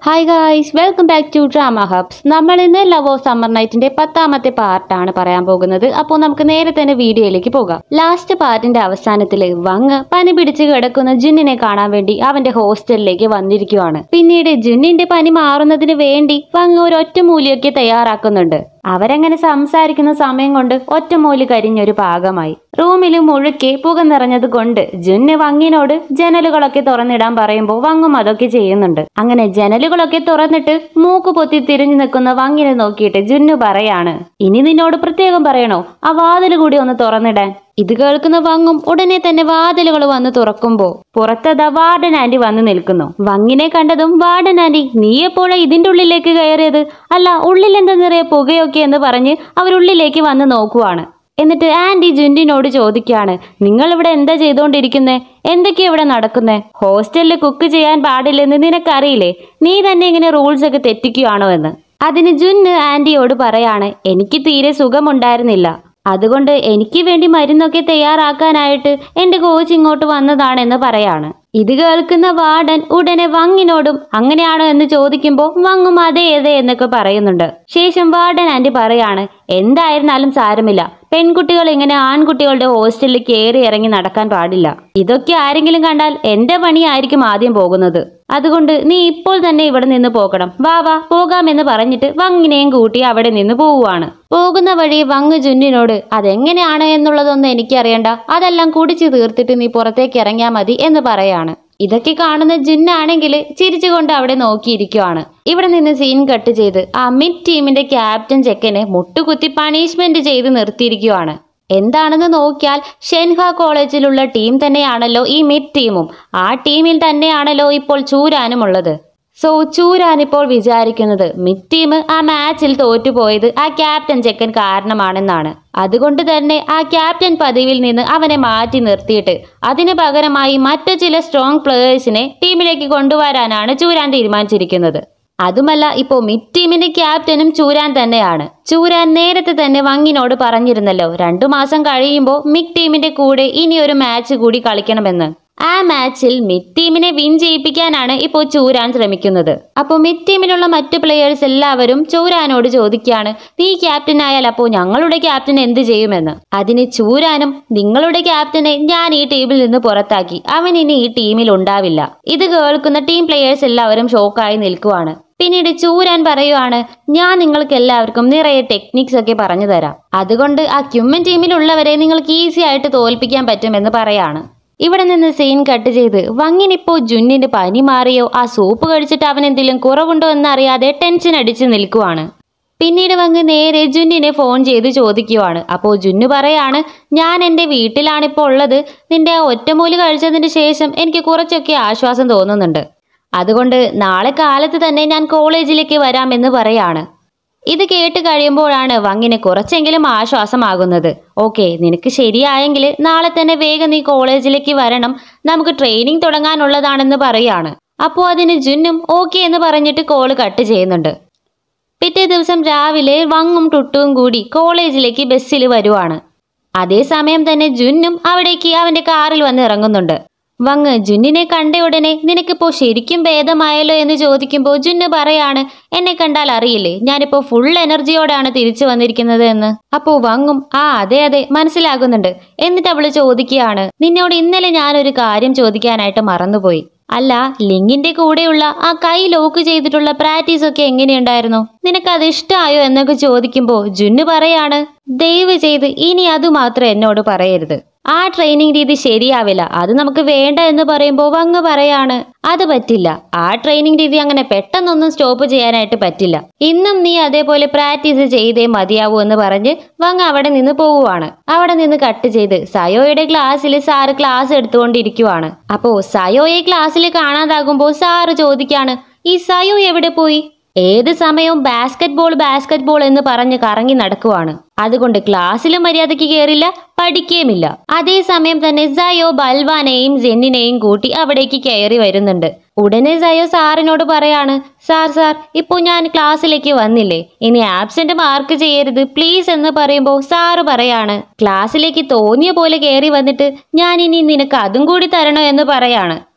hi guys welcome back to drama hubs നമ്മൾ ഇന്ന് love of summer നൈറ്റിന്റെ പത്താമത്തെ പാർട്ടാണ് പറയാൻ പോകുന്നത് അപ്പോൾ നമുക്ക് നേരെ തന്നെ വീഡിയോയിലേക്ക് പോകാം ലാസ്റ്റ് പാർട്ടിന്റെ അവസാനത്തിൽ വങ് പനി പിടിച്ച് കിടക്കുന്ന ജിന്നിനെ കാണാൻ വേണ്ടി അവന്റെ ഹോസ്റ്റലിലേക്ക് വന്നിരിക്കുവാണ് പിന്നീട് ജിന്നിന്റെ പനി മാറുന്നതിന് വേണ്ടി വങ് ഒരു ഒറ്റമൂലിയൊക്കെ തയ്യാറാക്കുന്നുണ്ട് അവരങ്ങനെ സംസാരിക്കുന്ന സമയം കൊണ്ട് ഒറ്റമൂലി കരിഞ്ഞൊരു പാകമായി റൂമിൽ മുഴുക്കെ പുക നിറഞ്ഞത് കൊണ്ട് ജുന്ന് വങ്ങിനോട് ജനലുകളൊക്കെ തുറന്നിടാൻ പറയുമ്പോൾ വങ്ങും അതൊക്കെ ചെയ്യുന്നുണ്ട് അങ്ങനെ ജനലുകളൊക്കെ തുറന്നിട്ട് മൂക്ക് പൊത്തി തിരിഞ്ഞു നിൽക്കുന്ന വങ്ങിനെ നോക്കിയിട്ട് ജുന്നു പറയാണ് ഇനി നിന്നോട് പ്രത്യേകം പറയണോ ആ വാതിൽ കൂടി ഒന്ന് തുറന്നിടാൻ ഇത് കേൾക്കുന്ന വങ്ങും ഉടനെ തന്നെ വാതിലുകൾ വന്ന് തുറക്കുമ്പോ പുറത്തതാ വാർഡൻ ആന്റി വന്ന് നിൽക്കുന്നു വങ്ങിനെ കണ്ടതും വാർഡൻ ആന്റി നീ എപ്പോഴാ ഇതിന്റെ ഉള്ളിലേക്ക് കയറിയത് അല്ല ഉള്ളിൽ എന്താ നിറയെ പുകയൊക്കെ എന്ന് പറഞ്ഞ് അവരുള്ളിലേക്ക് വന്ന് നോക്കുവാണ് എന്നിട്ട് ആന്റി ജുൻഡിനോട് ചോദിക്കുകയാണ് നിങ്ങൾ ഇവിടെ എന്താ ചെയ്തുകൊണ്ടിരിക്കുന്നേ എന്തൊക്കെയാ ഇവിടെ നടക്കുന്നേ ഹോസ്റ്റലിൽ കുക്ക് ചെയ്യാൻ പാടില്ലെന്ന് നിനക്കറിയില്ലേ നീ തന്നെ ഇങ്ങനെ റൂൾസ് ഒക്കെ തെറ്റിക്കുകയാണോ എന്ന് അതിന് ജുന്ന് ആന്റിയോട് പറയാണ് എനിക്ക് തീരെ സുഖമുണ്ടായിരുന്നില്ല അതുകൊണ്ട് എനിക്ക് വേണ്ടി മരുന്നൊക്കെ തയ്യാറാക്കാനായിട്ട് എന്റെ കോച്ച് ഇങ്ങോട്ട് വന്നതാണെന്ന് പറയാണ് ഇത് കേൾക്കുന്ന വാർഡൻ ഉടനെ വങ്ങിനോടും അങ്ങനെയാണോ എന്ന് ചോദിക്കുമ്പോൾ വങ്ങും അതെ അതെ എന്നൊക്കെ പറയുന്നുണ്ട് ശേഷം വാർഡൻ ആന്റി പറയാണ് എന്തായിരുന്നാലും സാരമില്ല പെൺകുട്ടികൾ ഇങ്ങനെ ആൺകുട്ടികളുടെ ഹോസ്റ്റലിൽ കയറി ഇറങ്ങി നടക്കാൻ പാടില്ല ഇതൊക്കെ ആരെങ്കിലും കണ്ടാൽ എന്റെ പണിയായിരിക്കും ആദ്യം പോകുന്നത് അതുകൊണ്ട് നീ ഇപ്പോൾ തന്നെ ഇവിടെ നിന്ന് പോകണം വാ വാ പോകാമെന്ന് പറഞ്ഞിട്ട് വങ്ങിനെയും കൂട്ടി അവിടെ നിന്ന് പോവുകയാണ് പോകുന്ന വഴി വങ് ജുന്നിനോട് അതെങ്ങനെയാണ് എന്നുള്ളതൊന്നും എനിക്കറിയണ്ട അതെല്ലാം കുടിച്ചു തീർത്തിട്ട് നീ പുറത്തേക്ക് ഇറങ്ങിയാൽ മതി എന്ന് പറയാണ് ഇതൊക്കെ കാണുന്ന ജിന്നാണെങ്കിൽ ചിരിച്ചുകൊണ്ട് അവിടെ നോക്കിയിരിക്കുവാണ് ഇവിടെ നിന്ന് സീൻ കട്ട് ചെയ്ത് ആ മിഡ് ടീമിന്റെ ക്യാപ്റ്റൻ ചെക്കനെ മുട്ടുകുത്തി പണിഷ്മെന്റ് ചെയ്ത് നിർത്തിയിരിക്കുവാണ് എന്താണെന്ന് നോക്കിയാൽ ഷെൻഹ കോളേജിലുള്ള ടീം തന്നെയാണല്ലോ ഈ മിഡ് ടീമും ആ ടീമിൽ തന്നെയാണല്ലോ ഇപ്പോൾ ചൂരാനും ഉള്ളത് സോ ചൂരാൻ ഇപ്പോൾ വിചാരിക്കുന്നത് മിഡ് ടീം ആ മാച്ചിൽ തോറ്റുപോയത് ആ ക്യാപ്റ്റൻ ചെക്കൻ കാരണമാണെന്നാണ് അതുകൊണ്ട് തന്നെ ആ ക്യാപ്റ്റൻ പദവിയിൽ നിന്ന് അവനെ മാറ്റി നിർത്തിയിട്ട് അതിന് പകരമായി മറ്റു ചില സ്ട്രോങ് പ്ലേയേഴ്സിനെ ടീമിലേക്ക് കൊണ്ടുവരാനാണ് ചൂരാൻ തീരുമാനിച്ചിരിക്കുന്നത് അതുമല്ല ഇപ്പോൾ മിഡ് ടീമിന്റെ ക്യാപ്റ്റനും ചൂരാൻ തന്നെയാണ് ചൂരാൻ നേരത്തെ തന്നെ വങ്ങിനോട് പറഞ്ഞിരുന്നല്ലോ രണ്ടു മാസം കഴിയുമ്പോൾ മിഡ് ടീമിന്റെ കൂടെ ഇനി ഒരു മാച്ച് കൂടി കളിക്കണമെന്ന് ആ മാച്ചിൽ മിഡ് ടീമിനെ വിൻ ചെയ്യിപ്പിക്കാനാണ് ഇപ്പോൾ ചൂരാൻ ശ്രമിക്കുന്നത് അപ്പോൾ മിഡ് ടീമിലുള്ള മറ്റു പ്ലെയേഴ്സ് എല്ലാവരും ചൂരാനോട് ചോദിക്കുകയാണ് നീ ക്യാപ്റ്റൻ ആയാൽ അപ്പോൾ ഞങ്ങളുടെ ക്യാപ്റ്റൻ എന്ത് ചെയ്യുമെന്ന് അതിന് ചൂരാനും നിങ്ങളുടെ ക്യാപ്റ്റനെ ഞാൻ ഈ ടീമിൽ നിന്ന് പുറത്താക്കി അവൻ ഇനി ഈ ടീമിൽ ഉണ്ടാവില്ല ഇത് കേൾക്കുന്ന ടീം പ്ലെയേഴ്സ് എല്ലാവരും ഷോക്കായി നിൽക്കുവാണ് പിന്നീട് ചൂരാൻ പറയുവാണ് ഞാൻ നിങ്ങൾക്ക് എല്ലാവർക്കും നിറയെ ടെക്നിക്സ് ഒക്കെ പറഞ്ഞു തരാം അതുകൊണ്ട് ആ ക്യുമ്മൻ ടീമിലുള്ളവരെ നിങ്ങൾക്ക് ഈസി ആയിട്ട് തോൽപ്പിക്കാൻ പറ്റുമെന്ന് പറയാണ് ഇവിടെ നിന്ന് സീൻ കട്ട് ചെയ്ത് വങ്ങിനിപ്പോ ജുന്നിന്റെ പനി മാറിയോ ആ സൂപ്പ് കഴിച്ചിട്ട് അവൻ എന്തെങ്കിലും കുറവുണ്ടോ എന്നറിയാതെ ടെൻഷൻ അടിച്ച് നിൽക്കുവാണ് പിന്നീട് വങ്ങ് നേരെ ജുന്നിനെ ഫോൺ ചെയ്ത് ചോദിക്കുവാണ് അപ്പോൾ ജുന്നു പറയാണ് ഞാൻ എൻ്റെ വീട്ടിലാണിപ്പോൾ ഉള്ളത് നിന്റെ ആ ഒറ്റമൂലി കഴിച്ചതിന് ശേഷം എനിക്ക് കുറച്ചൊക്കെ ആശ്വാസം തോന്നുന്നുണ്ട് അതുകൊണ്ട് നാളെ കാലത്ത് തന്നെ ഞാൻ കോളേജിലേക്ക് വരാമെന്ന് പറയാണ് ഇത് കേട്ട് കഴിയുമ്പോഴാണ് വങ്ങിന് കുറച്ചെങ്കിലും ആശ്വാസമാകുന്നത് ഓക്കെ നിനക്ക് ശരിയായെങ്കിൽ നാളെ തന്നെ വേഗം നീ കോളേജിലേക്ക് വരണം നമുക്ക് ട്രെയിനിങ് തുടങ്ങാനുള്ളതാണെന്ന് പറയാണ് അപ്പോൾ അതിന് ജുന്നും ഓക്കെ എന്ന് പറഞ്ഞിട്ട് കോള് കട്ട് ചെയ്യുന്നുണ്ട് പിറ്റേ ദിവസം രാവിലെ വങ്ങും ടുട്ടുവും കൂടി കോളേജിലേക്ക് ബസ്സിൽ വരുവാണ് അതേസമയം തന്നെ ജുന്നും അവിടേക്ക് അവന്റെ കാറിൽ വന്ന് ഇറങ്ങുന്നുണ്ട് വങ്ങ് ജുന്നിനെ കണ്ട ഉടനെ നിനക്കിപ്പോ ശരിക്കും ഭേദമായല്ലോ എന്ന് ചോദിക്കുമ്പോൾ ജുന്ന് പറയാണ് എന്നെ കണ്ടാൽ അറിയില്ലേ ഞാനിപ്പോ ഫുൾ എനർജിയോടാണ് തിരിച്ചു വന്നിരിക്കുന്നത് എന്ന് അപ്പോ വങ്ങും ആ അതെ അതെ മനസ്സിലാകുന്നുണ്ട് എന്നിട്ട് അവള് ചോദിക്കുകയാണ് നിന്നോട് ഇന്നലെ ഞാനൊരു കാര്യം ചോദിക്കാനായിട്ട് മറന്നുപോയി അല്ല ലിങ്കിന്റെ കൂടെയുള്ള ആ കൈ ലോക്ക് ചെയ്തിട്ടുള്ള പ്രാക്ടീസ് ഒക്കെ എങ്ങനെയുണ്ടായിരുന്നു നിനക്കത് ഇഷ്ടമായോ എന്നൊക്കെ ചോദിക്കുമ്പോൾ ജുന്ന് പറയാണ് ദയവ് ചെയ്ത് ഇനി അത് മാത്രം എന്നോട് പറയരുത് ആ ട്രെയിനിങ് രീതി ശരിയാവില്ല അത് നമുക്ക് വേണ്ട എന്ന് പറയുമ്പോൾ വങ്ങ് പറയാണ് അത് പറ്റില്ല ആ ട്രെയിനിങ് രീതി അങ്ങനെ പെട്ടെന്നൊന്നും സ്റ്റോപ്പ് ചെയ്യാനായിട്ട് പറ്റില്ല ഇന്നും നീ അതേപോലെ പ്രാക്ടീസ് ചെയ്തേ മതിയാവൂ എന്ന് പറഞ്ഞ് വങ്ങ് അവിടെ നിന്ന് പോവുകയാണ് അവിടെ നിന്ന് കട്ട് ചെയ്ത് സയോയുടെ ക്ലാസ്സിൽ സാറ് ക്ലാസ് എടുത്തുകൊണ്ടിരിക്കുവാണ് അപ്പോ സയോയെ ക്ലാസ്സിൽ കാണാതാകുമ്പോൾ സാറ് ചോദിക്കാണ് ഈ സയോ എവിടെ പോയി ഏത് സമയവും ബാസ്കറ്റ് ബോൾ ബാസ്കറ്റ് ബോൾ എന്ന് പറഞ്ഞ് കറങ്ങി നടക്കുവാണ് അതുകൊണ്ട് ക്ലാസ്സിലും മര്യാദയ്ക്ക് കയറില്ല പഠിക്കുകയുമില്ല അതേസമയം തന്നെ സയോ ബൽവാനെയും ജെന്നിനെയും കൂട്ടി അവിടേക്ക് കയറി വരുന്നുണ്ട് ഉടനെ സയോ സാറിനോട് പറയാണ് സാർ സാർ ഇപ്പോൾ ഞാൻ ക്ലാസ്സിലേക്ക് വന്നില്ലേ ഇനി ആബ്സെന്റ് മാർക്ക് ചെയ്യരുത് പ്ലീസ് എന്ന് പറയുമ്പോൾ സാറ് പറയാണ് ക്ലാസ്സിലേക്ക് തോന്നിയ പോലെ കയറി വന്നിട്ട് ഞാൻ ഇനി നിനക്ക് അതും കൂടി തരണോ എന്ന് പറയാണ്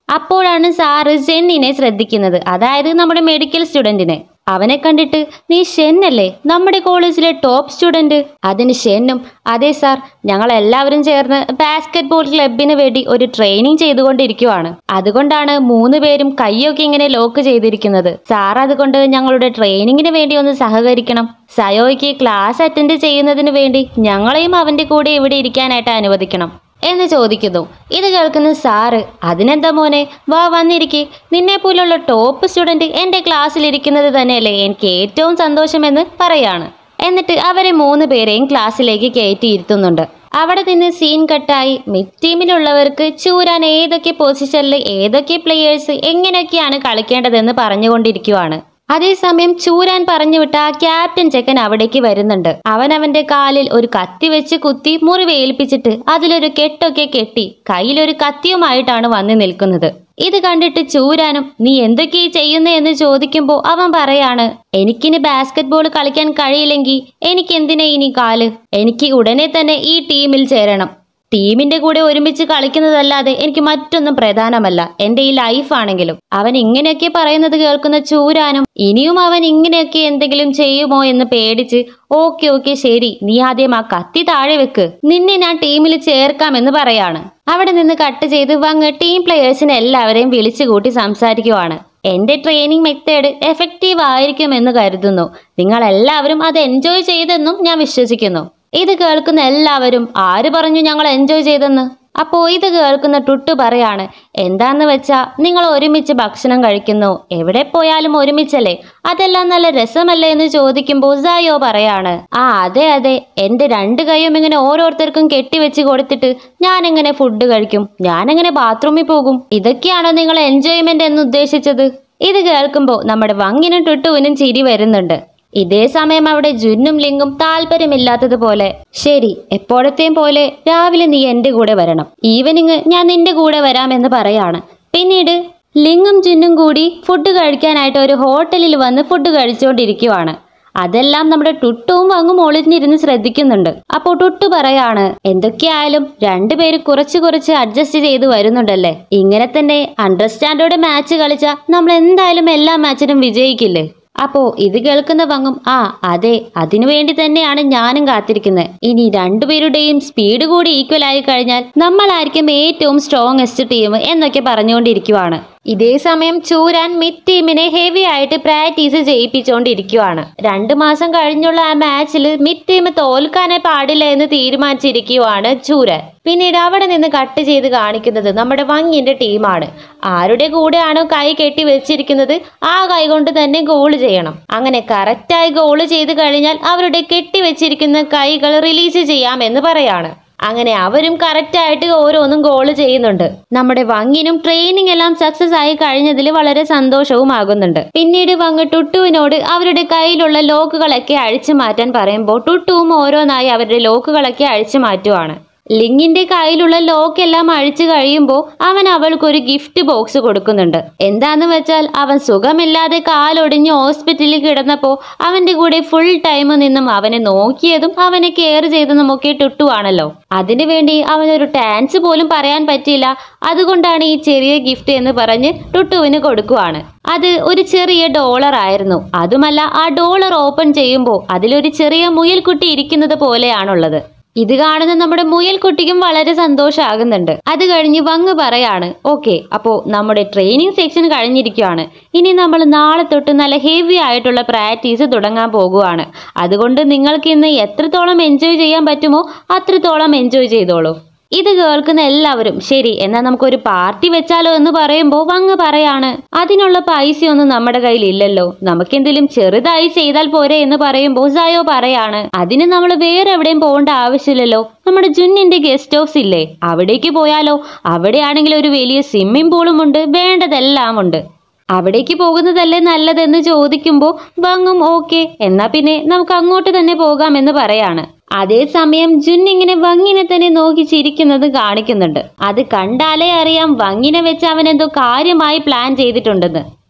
അപ്പോഴാണ് സാറ് ജെന്നിനെ ശ്രദ്ധിക്കുന്നത് അതായത് നമ്മുടെ മെഡിക്കൽ സ്റ്റുഡന്റിനെ അവനെ കണ്ടിട്ട് നീ ഷെന്നല്ലേ നമ്മുടെ കോളേജിലെ ടോപ്പ് സ്റ്റുഡന്റ് അതിന് ഷെന്നും അതെ സാർ ഞങ്ങൾ എല്ലാവരും ചേർന്ന് ബാസ്കറ്റ് ബോൾ ക്ലബിന് വേണ്ടി ഒരു ട്രെയിനിങ് ചെയ്തുകൊണ്ടിരിക്കുവാണ് അതുകൊണ്ടാണ് മൂന്ന് പേരും കൈയൊക്കെ ഇങ്ങനെ ലോക്ക് ചെയ്തിരിക്കുന്നത് സാർ അതുകൊണ്ട് ഞങ്ങളുടെ ട്രെയിനിങ്ങിന് വേണ്ടി ഒന്ന് സഹകരിക്കണം സയോയ്ക്ക് ക്ലാസ് അറ്റൻഡ് ചെയ്യുന്നതിന് വേണ്ടി ഞങ്ങളെയും അവന്റെ കൂടെ ഇവിടെ ഇരിക്കാനായിട്ട് അനുവദിക്കണം എന്ന് ചോദിക്കുന്നു ഇത് കേൾക്കുന്ന സാറ് അതിനെന്താ മോനെ വാ വന്നിരിക്കെ നിന്നെ പോലുള്ള ടോപ്പ് സ്റ്റുഡന്റ് എൻ്റെ ക്ലാസ്സിൽ ഇരിക്കുന്നത് തന്നെയല്ലേ എനിക്ക് ഏറ്റവും സന്തോഷമെന്ന് പറയാണ് എന്നിട്ട് അവരെ മൂന്ന് പേരെയും ക്ലാസ്സിലേക്ക് കയറ്റിയിരുത്തുന്നുണ്ട് അവിടെ നിന്ന് സീൻ കട്ടായി മിഡ് ടീമിലുള്ളവർക്ക് ചൂരാൻ ഏതൊക്കെ പൊസിഷനിൽ ഏതൊക്കെ പ്ലെയേഴ്സ് എങ്ങനെയൊക്കെയാണ് കളിക്കേണ്ടതെന്ന് പറഞ്ഞുകൊണ്ടിരിക്കുവാണ് അതേസമയം ചൂരാൻ പറഞ്ഞുവിട്ട ആ ക്യാപ്റ്റൻ ചെക്കൻ അവിടേക്ക് വരുന്നുണ്ട് അവൻ അവന്റെ കാലിൽ ഒരു കത്തി വെച്ച് കുത്തി മുറിവേൽപ്പിച്ചിട്ട് അതിലൊരു കെട്ടൊക്കെ കെട്ടി കയ്യിലൊരു കത്തിയുമായിട്ടാണ് വന്നു നിൽക്കുന്നത് ഇത് കണ്ടിട്ട് ചൂരാനും നീ എന്തൊക്കെയാ ചെയ്യുന്നേ എന്ന് ചോദിക്കുമ്പോൾ അവൻ പറയാണ് എനിക്കിനി ബാസ്കറ്റ് ബോൾ കളിക്കാൻ കഴിയില്ലെങ്കിൽ എനിക്ക് എന്തിനാ ഇനി കാല് എനിക്ക് ഉടനെ തന്നെ ഈ ടീമിൽ ചേരണം ടീമിന്റെ കൂടെ ഒരുമിച്ച് കളിക്കുന്നതല്ലാതെ എനിക്ക് മറ്റൊന്നും പ്രധാനമല്ല എന്റെ ഈ ലൈഫാണെങ്കിലും അവൻ ഇങ്ങനെയൊക്കെ പറയുന്നത് കേൾക്കുന്ന ചൂരാനും ഇനിയും അവൻ ഇങ്ങനെയൊക്കെ എന്തെങ്കിലും ചെയ്യുമോ എന്ന് പേടിച്ച് ഓക്കെ ഓക്കെ ശരി നീ ആദ്യം ആ കത്തി താഴെ വെക്ക് നിന്നെ ഞാൻ ടീമിൽ ചേർക്കാമെന്ന് പറയാണ് അവിടെ നിന്ന് കട്ട് ചെയ്ത് വങ്ങ് ടീം പ്ലെയേഴ്സിനെ എല്ലാവരെയും വിളിച്ചു കൂട്ടി സംസാരിക്കുവാണ് എന്റെ ട്രെയിനിങ് മെത്തേഡ് എഫക്റ്റീവ് ആയിരിക്കുമെന്ന് കരുതുന്നു നിങ്ങൾ എല്ലാവരും അത് എൻജോയ് ചെയ്തെന്നും ഞാൻ വിശ്വസിക്കുന്നു ഇത് കേൾക്കുന്ന എല്ലാവരും ആര് പറഞ്ഞു ഞങ്ങൾ എൻജോയ് ചെയ്തെന്ന് അപ്പോ ഇത് കേൾക്കുന്ന ടുട്ടു പറയാണ് എന്താന്ന് വെച്ചാ നിങ്ങൾ ഒരുമിച്ച് ഭക്ഷണം കഴിക്കുന്നു എവിടെ പോയാലും ഒരുമിച്ചല്ലേ അതെല്ലാം നല്ല രസമല്ലേ എന്ന് ചോദിക്കുമ്പോൾ സായോ പറയാണ് ആ അതെ അതെ എന്റെ രണ്ട് കൈയും ഇങ്ങനെ ഓരോരുത്തർക്കും കെട്ടിവെച്ച് കൊടുത്തിട്ട് ഞാൻ എങ്ങനെ ഫുഡ് കഴിക്കും ഞാൻ എങ്ങനെ ബാത്റൂമിൽ പോകും ഇതൊക്കെയാണോ നിങ്ങൾ എൻജോയ്മെന്റ് എന്ന് ഉദ്ദേശിച്ചത് ഇത് കേൾക്കുമ്പോൾ നമ്മുടെ വങ്ങിനും ടുട്ടുവിനും ചിരി വരുന്നുണ്ട് ഇതേ സമയം അവിടെ ജുന്നും ലിങ്കും താല്പര്യമില്ലാത്തതുപോലെ ശരി എപ്പോഴത്തെയും പോലെ രാവിലെ നീ എൻ്റെ കൂടെ വരണം ഈവനിങ് ഞാൻ നിന്റെ കൂടെ വരാമെന്ന് പറയാണ് പിന്നീട് ലിങ്ങും ജുന്നും കൂടി ഫുഡ് കഴിക്കാനായിട്ട് ഒരു ഹോട്ടലിൽ വന്ന് ഫുഡ് കഴിച്ചുകൊണ്ടിരിക്കുവാണ് അതെല്ലാം നമ്മുടെ ടുട്ടുവും വങ്ങും ഒളിഞ്ഞിരുന്ന് ശ്രദ്ധിക്കുന്നുണ്ട് അപ്പോൾ ടുട്ടു പറയാണ് എന്തൊക്കെയായാലും രണ്ടുപേര് കുറച്ച് കുറച്ച് അഡ്ജസ്റ്റ് ചെയ്ത് വരുന്നുണ്ടല്ലേ ഇങ്ങനെ തന്നെ അണ്ടർസ്റ്റാൻഡോടെ മാച്ച് കളിച്ചാൽ നമ്മൾ എന്തായാലും എല്ലാ മാച്ചിനും വിജയിക്കില്ലേ അപ്പോ ഇത് കേൾക്കുന്ന വങ്ങും ആ അതെ അതിനുവേണ്ടി തന്നെയാണ് ഞാനും കാത്തിരിക്കുന്നത് ഇനി രണ്ടുപേരുടെയും സ്പീഡ് കൂടി ഈക്വൽ ആയി കഴിഞ്ഞാൽ നമ്മളായിരിക്കും ഏറ്റവും സ്ട്രോങ്ങസ്റ്റ് ടീം എന്നൊക്കെ പറഞ്ഞുകൊണ്ടിരിക്കുവാണ് ഇതേ സമയം ചൂരാൻ മിഡ് ടീമിനെ ഹെവി ആയിട്ട് പ്രാക്ടീസ് ചെയ്യിപ്പിച്ചുകൊണ്ടിരിക്കുവാണ് രണ്ടു മാസം കഴിഞ്ഞുള്ള ആ മാച്ചിൽ മിഡ് ടീം തോൽക്കാനേ പാടില്ല എന്ന് തീരുമാനിച്ചിരിക്കുവാണ് ചൂരാൻ പിന്നീട് അവിടെ നിന്ന് കട്ട് ചെയ്ത് കാണിക്കുന്നത് നമ്മുടെ വങ്ങിന്റെ ടീമാണ് ആരുടെ കൂടെയാണോ കൈ കെട്ടി വെച്ചിരിക്കുന്നത് ആ കൈ കൊണ്ട് തന്നെ ഗോൾ ചെയ്യണം അങ്ങനെ കറക്റ്റായി ഗോൾ ചെയ്ത് കഴിഞ്ഞാൽ അവരുടെ കെട്ടി വെച്ചിരിക്കുന്ന കൈകൾ റിലീസ് ചെയ്യാമെന്ന് പറയാണ് അങ്ങനെ അവരും കറക്റ്റായിട്ട് ഓരോന്നും ഗോൾ ചെയ്യുന്നുണ്ട് നമ്മുടെ വങ്ങിനും ട്രെയിനിങ് എല്ലാം സക്സസ് ആയി കഴിഞ്ഞതിൽ വളരെ സന്തോഷവും ആകുന്നുണ്ട് പിന്നീട് വങ്ങ് ടുട്ടുവിനോട് അവരുടെ കയ്യിലുള്ള ലോക്കുകളൊക്കെ അഴിച്ചു മാറ്റാൻ പറയുമ്പോൾ ടുട്ടുവും ഓരോന്നായി അവരുടെ ലോക്കുകളൊക്കെ അഴിച്ചു മാറ്റുവാണ് ലിങ്ങിന്റെ കയ്യിലുള്ള ലോക്ക് എല്ലാം അഴിച്ചു കഴിയുമ്പോൾ അവൻ അവൾക്കൊരു ഗിഫ്റ്റ് ബോക്സ് കൊടുക്കുന്നുണ്ട് എന്താന്ന് വെച്ചാൽ അവൻ സുഖമില്ലാതെ കാലൊടിഞ്ഞ് ഹോസ്പിറ്റലിൽ കിടന്നപ്പോൾ അവന്റെ കൂടെ ഫുൾ ടൈം നിന്നും അവനെ നോക്കിയതും അവനെ കെയർ ചെയ്തതും ഒക്കെ ടുട്ടുവാണല്ലോ അതിനുവേണ്ടി അവനൊരു ടാൻസ് പോലും പറയാൻ പറ്റിയില്ല അതുകൊണ്ടാണ് ഈ ചെറിയ ഗിഫ്റ്റ് എന്ന് പറഞ്ഞ് ടുട്ടുവിന് കൊടുക്കുവാണ് അത് ഒരു ചെറിയ ഡോളർ ആയിരുന്നു അതുമല്ല ആ ഡോളർ ഓപ്പൺ ചെയ്യുമ്പോൾ അതിലൊരു ചെറിയ മുയൽക്കുട്ടി ഇരിക്കുന്നത് പോലെയാണുള്ളത് ഇത് കാണുന്ന നമ്മുടെ മുയൽക്കുട്ടിക്കും വളരെ സന്തോഷമാകുന്നുണ്ട് അത് കഴിഞ്ഞ് വങ്ങ് പറയാണ് ഓക്കെ അപ്പോൾ നമ്മുടെ ട്രെയിനിങ് സെക്ഷൻ കഴിഞ്ഞിരിക്കുകയാണ് ഇനി നമ്മൾ നാളെ തൊട്ട് നല്ല ഹെവി ആയിട്ടുള്ള പ്രാക്ടീസ് തുടങ്ങാൻ പോകുവാണ് അതുകൊണ്ട് നിങ്ങൾക്ക് ഇന്ന് എത്രത്തോളം എൻജോയ് ചെയ്യാൻ പറ്റുമോ അത്രത്തോളം എൻജോയ് ചെയ്തോളൂ ഇത് കേൾക്കുന്ന എല്ലാവരും ശരി എന്നാൽ നമുക്കൊരു പാർട്ടി വെച്ചാലോ എന്ന് പറയുമ്പോൾ വങ്ങ് പറയാണ് അതിനുള്ള പൈസയൊന്നും നമ്മുടെ കയ്യിൽ ഇല്ലല്ലോ നമുക്കെന്തെങ്കിലും ചെറുതായി ചെയ്താൽ പോരെ എന്ന് പറയുമ്പോൾ സയോ പറയാണ് അതിന് നമ്മൾ വേറെ എവിടെയും പോകേണ്ട ആവശ്യമില്ലല്ലോ നമ്മുടെ ജുന്നിന്റെ ഗസ്റ്റ് ഹൗസ് ഇല്ലേ അവിടേക്ക് പോയാലോ അവിടെയാണെങ്കിൽ ഒരു വലിയ സ്വിമ്മിംഗ് പൂളും ഉണ്ട് വേണ്ടതെല്ലാം ഉണ്ട് അവിടേക്ക് പോകുന്നതല്ലേ നല്ലതെന്ന് ചോദിക്കുമ്പോൾ വങ്ങും ഓക്കെ എന്നാ പിന്നെ നമുക്ക് അങ്ങോട്ട് തന്നെ പോകാമെന്ന് പറയാണ് അതേസമയം ജുൻ ഇങ്ങനെ വങ്ങിനെ തന്നെ നോക്കി ചിരിക്കുന്നത് കാണിക്കുന്നുണ്ട് അത് കണ്ടാലേ അറിയാം വങ്ങിനെ വെച്ച് അവൻ എന്തോ കാര്യമായി പ്ലാൻ ചെയ്തിട്ടുണ്ടെന്ന്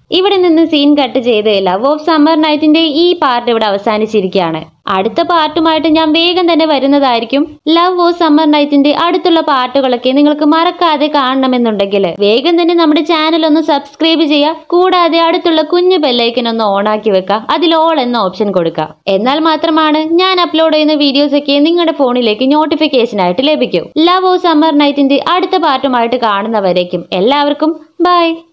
ഇവിടെ നിന്ന് സീൻ കട്ട് ചെയ്ത് ലവ് ഓഫ് സമ്മർ നൈറ്റിന്റെ ഈ പാർട്ട് ഇവിടെ അവസാനിച്ചിരിക്കുകയാണ് അടുത്ത പാർട്ടുമായിട്ട് ഞാൻ വേഗം തന്നെ വരുന്നതായിരിക്കും ലവ് ഓ സമ്മർ നൈറ്റിന്റെ അടുത്തുള്ള പാട്ടുകളൊക്കെ നിങ്ങൾക്ക് മറക്കാതെ കാണണമെന്നുണ്ടെങ്കിൽ വേഗം തന്നെ നമ്മുടെ ചാനൽ ഒന്ന് സബ്സ്ക്രൈബ് ചെയ്യുക കൂടാതെ അടുത്തുള്ള കുഞ്ഞു ബെല്ലൈക്കൻ ഒന്ന് ഓണാക്കി വെക്കുക അതിൽ ഓൾ എന്ന ഓപ്ഷൻ കൊടുക്കുക എന്നാൽ മാത്രമാണ് ഞാൻ അപ്ലോഡ് ചെയ്യുന്ന വീഡിയോസ് ഒക്കെ നിങ്ങളുടെ ഫോണിലേക്ക് നോട്ടിഫിക്കേഷൻ ആയിട്ട് ലഭിക്കും ലവ് ഓ സമ്മർ നൈറ്റിന്റെ അടുത്ത പാർട്ടുമായിട്ട് കാണുന്നവരേക്കും എല്ലാവർക്കും ബൈ